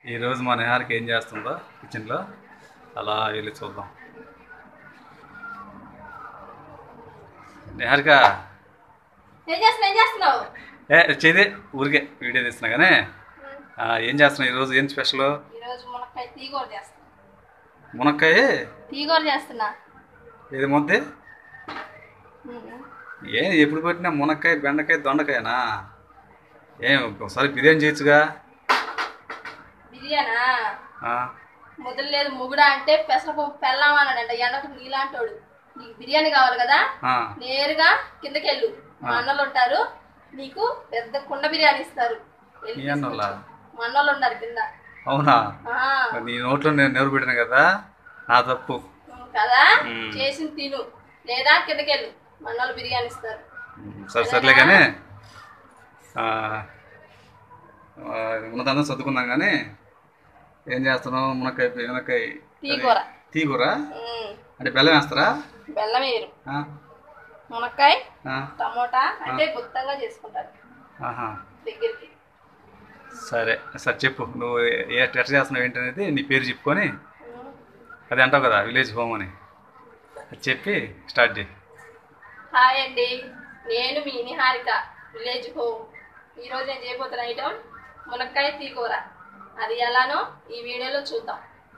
ఈరోజు మా నేహారికి ఏం చేస్తుందో కిచెన్లో అలా వెళ్ళి చూద్దాం నిహారిక ఏం చేస్తున్నావు ఏం చేస్తున్నావు ఏ చేదే ఊరికే వీడియో తీస్తున్నా కానీ ఆ, ఏం చేస్తున్నావు ఈరోజు ఏం స్పెషల్ ఈరోజు మునక్కాయ తీగూర చేస్తున్నా మునక్కాయ తీగూర చేస్తున్నా ఏది మొద్ది ఉమ్. ఏ ఎప్పుడు పెట్టినా మునక్కాయ బెండకాయ దొండకాయనా ఏం ఒకసారి బిర్యానీ చేయొచ్చుగా బిర్యానా ఆ, ముద్ర లేదు ముగుడా అంటే పెసరపప్పు పెళ్ళామన్నాడంట ఎండకు నీలాంటోడు నీకు బిర్యానీ కావాలి కదా ఆ, నేరుగా కిందకి వెళ్ళు మా అన్నలు ఉంటారు నీకు పెద్ద కుండ బిర్యానీ ఇస్తారు వెళ్ళి మీ అన్నోళ్ళా? తీసుకొచ్చు. మా అన్నలు ఉన్నారు కింద అవునా ఆ, మరి నీ నోట్లో నేను నెవరు పెట్టాను కదా నా తప్పు ఉమ్, కదా ఉమ్. చేసింది తిను లేదా కిందకి వెళ్ళు మా అన్నలు బిర్యానీ ఇస్తారు సరే సర్లే కానీ ఆ, ఆ, ఉన్నదంతా సర్దుకున్నాం కానీ ఏం చేస్తున్నావు మునక్కాయ మునక్కాయ తీగూర తీగూర ఉమ్, అంటే బెల్లం వేస్తారా బెల్లం వేయరు ఆ, మునక్కాయ ఆ, టమోటా అంటే గుత్తంగా చేసుకుంటారు ఆహా. దగ్గరికి సరే సరే చెప్పు నువ్వు ఏ ఎట్లా చేస్తున్నావు ఏంటనేది నీ పేరు చెప్పుకొని ఉమ్. అది అంటావు కదా విలేజ్ హోమ్ అని అది చెప్పి స్టార్ట్ చేయి హాయ్ అండి నేను మీ నిహారిక విలేజ్ హోమ్ ఈరోజు నేను చేయబోతున్న ఐటమ్ మునక్కాయ తీకూర అది ఎలానో ఈ వీడియోలో చూద్దాం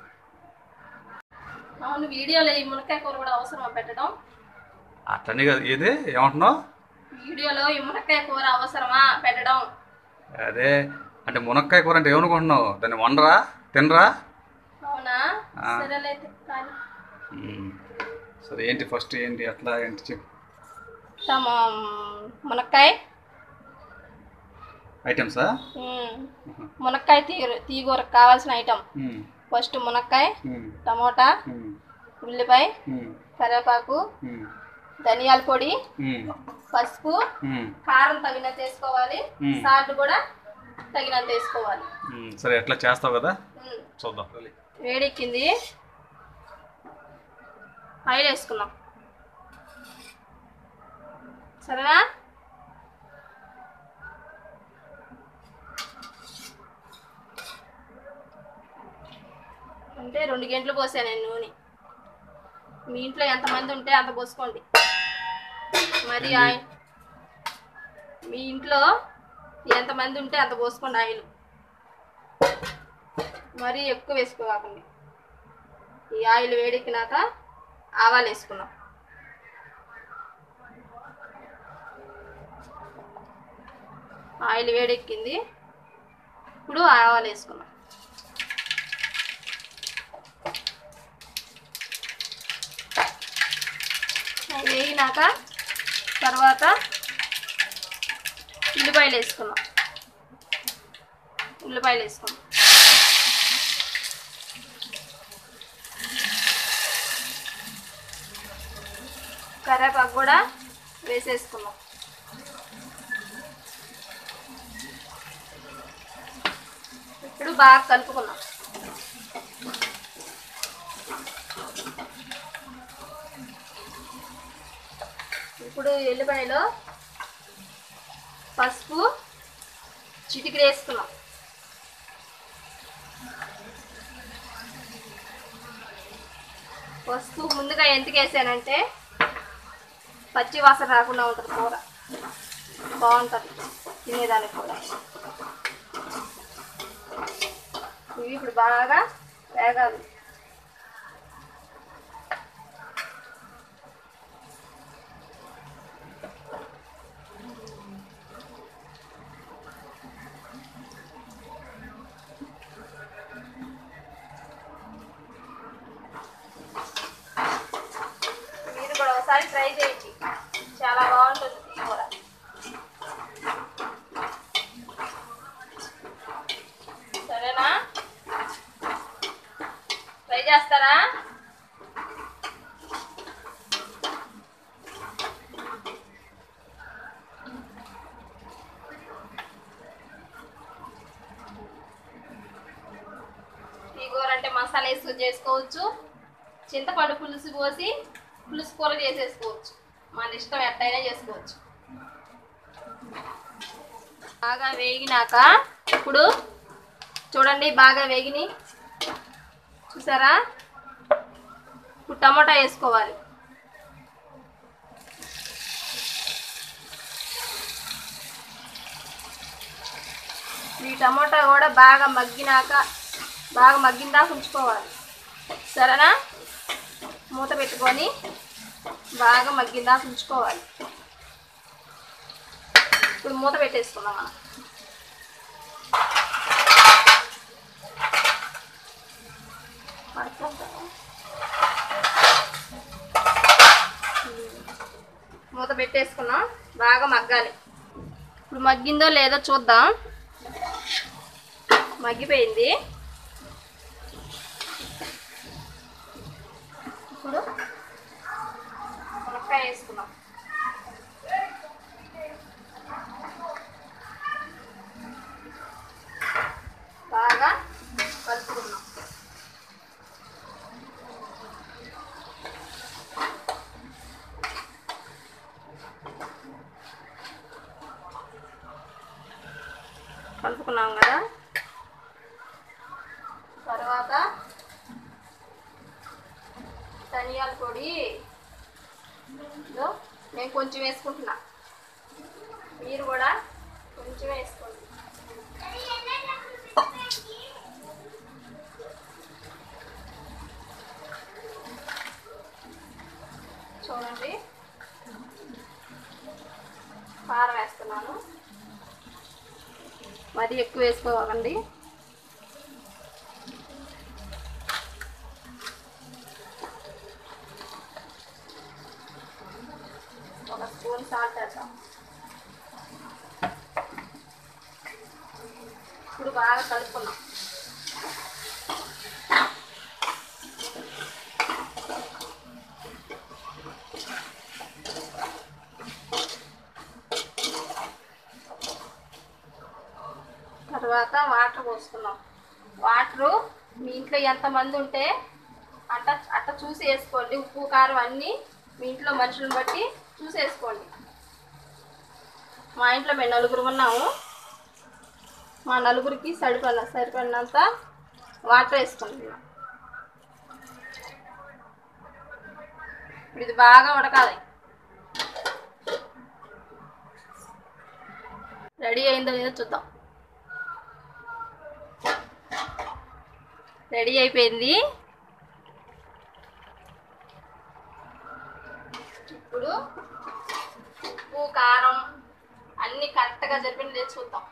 అవును వీడియోలో ఈ మునక్కాయ కూర కూడా అవసరమా పెట్టడం అట్లనే కదా ఏది ఏమంటున్నావు వీడియోలో ఈ మునక్కాయ కూర అవసరమా పెట్టడం అదే అంటే మునక్కాయ కూర అంటే ఏమనుకుంటున్నావు దాన్ని వండరా తినరా అవునా ఆ. సరేలైతే కానీ మ్మ్. సరే ఏంటి ఫస్ట్ ఏంటి అట్లా ఏంటి చెప్పు తమ మునక్కాయ ఐటమ్సా ఉమ్, మునక్కాయ తీ తీగూరకు కావాల్సిన ఐటమ్ మ్మ్. ఫస్ట్ మునక్కాయ మ్మ్. టమోటా మ్మ్. ఉల్లిపాయ మ్మ్. కరివేపాకు మ్మ్. ధనియాల పొడి మ్మ్. పసుపు మ్మ్. కారం తగినంత వేసుకోవాలి మ్మ్. సాల్ట్ కూడా తగినంత వేసుకోవాలి మ్మ్. సరే ఎట్లా చేస్తావు కదా మ్మ్. చూద్దాం వేడెక్కింది ఆయిల్ వేసుకున్నాం సరేనా అంటే రెండు గంటలు పోసాను నేను నూనె మీ ఇంట్లో ఎంతమంది ఉంటే అంత పోసుకోండి మరి ఆయిల్ మీ ఇంట్లో ఎంతమంది ఉంటే అంత పోసుకోండి ఆయిల్ మరీ ఎక్కువ వేసుకోకండి ఈ ఆయిల్ వేడెక్కినాక ఆవాలు వేసుకున్నాం ఆయిల్ వేడెక్కింది ఇప్పుడు ఆవాలు వేసుకున్నాం అవి వేగినాక తర్వాత ఉల్లిపాయలు వేసుకున్నాం ఉల్లిపాయలు వేసుకున్నాం కరివేపాకు కూడా వేసేసుకున్నాం ఇప్పుడు బాగా కలుపుకున్నాం ఇప్పుడు ఎల్లిపాయలో పసుపు చిటికిడి వేసుకున్నాం పసుపు ముందుగా ఎందుకు వేసానంటే పచ్చి వాసన రాకుండా ఉంటుంది కూర బాగుంటుంది తినేదానికి కూడా ఇవి ఇప్పుడు బాగా వేగాలి మీరు కూడా ఒకసారి ట్రై చేయండి చాలా బాగుంటుంది ఈ కూర సరేనా ట్రై చేస్తారా ఈ కూర అంటే మసాలా వేసుకొని చేసుకోవచ్చు చింతపండు పులుసు పోసి పులుసు కూర చేసేసుకోవచ్చు మన ఇష్టం ఎట్టయినా చేసుకోవచ్చు బాగా వేగినాక ఇప్పుడు చూడండి బాగా వేగిని చూసారా ఇప్పుడు టమాటా వేసుకోవాలి ఈ టమాటా కూడా బాగా మగ్గినాక బాగా మగ్గిందాక ఉంచుకోవాలి సరేనా మూత పెట్టుకొని బాగా మగ్గిందాక ఉంచుకోవాలి ఇప్పుడు మూత పెట్టేసుకుందాం మనం పడుతుందా? మూత పెట్టేసుకున్నాం బాగా మగ్గాలి ఇప్పుడు మగ్గిందో లేదో చూద్దాం మగ్గిపోయింది ఇప్పుడు మునక్కాయ వేసుకున్నాం బాగా కలుపుకున్నాం కలుపుకున్నాం కదా తర్వాత ధనియాల పొడి ఇదో నేను కొంచెం వేసుకుంటున్నా మీరు కూడా కొంచెం వేసుకోండి చూడండి కారం వేస్తున్నాను మరీ ఎక్కువ వేసుకోవాలండి ఒక స్పూన్ సాల్ట్ వేద్దాం ఇప్పుడు బాగా కలుపుకున్నాం తర్వాత వాటర్ పోసుకున్నాం వాటరు మీ ఇంట్లో ఎంతమంది ఉంటే అట్ట అట్ట చూసి వేసుకోండి ఉప్పు కారం అన్నీ మీ ఇంట్లో మనుషులను బట్టి చూసి వేసుకోండి మా ఇంట్లో మేము నలుగురు ఉన్నాము మా నలుగురికి సరిపడిన సరిపడినంత వాటర్ వేసుకుంటున్నాం ఇప్పుడు ఇది బాగా ఉడకాలి రెడీ అయిందో లేదో చూద్దాం రెడీ అయిపోయింది ఇప్పుడు ఉప్పు కారం అన్ని కరెక్ట్గా జరిపింది లేదు చూద్దాం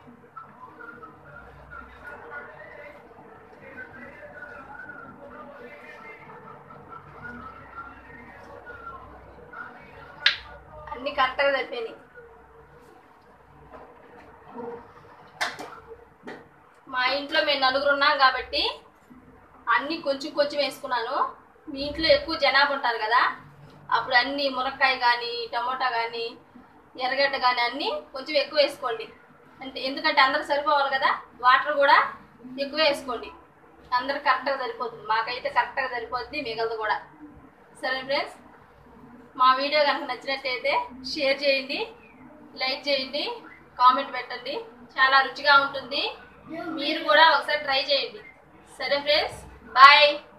అన్ని కరెక్ట్గా సరిపోయినాయి మా ఇంట్లో మేము నలుగురు ఉన్నాం కాబట్టి అన్ని కొంచెం కొంచెం వేసుకున్నాను మీ ఇంట్లో ఎక్కువ జనాభా ఉంటారు కదా అప్పుడు అన్ని మునక్కాయ కానీ టమోటా కానీ ఎర్రగడ్డ కానీ అన్నీ కొంచెం ఎక్కువ వేసుకోండి అంటే ఎందుకంటే అందరికి సరిపోవాలి కదా వాటర్ కూడా ఎక్కువ వేసుకోండి అందరు కరెక్ట్గా సరిపోతుంది మాకైతే కరెక్ట్గా సరిపోద్ది మిగలదు కూడా సరే ఫ్రెండ్స్ మా వీడియో కనుక నచ్చినట్టయితే షేర్ చేయండి లైక్ చేయండి కామెంట్ పెట్టండి చాలా రుచిగా ఉంటుంది మీరు కూడా ఒకసారి ట్రై చేయండి సరే ఫ్రెండ్స్ బాయ్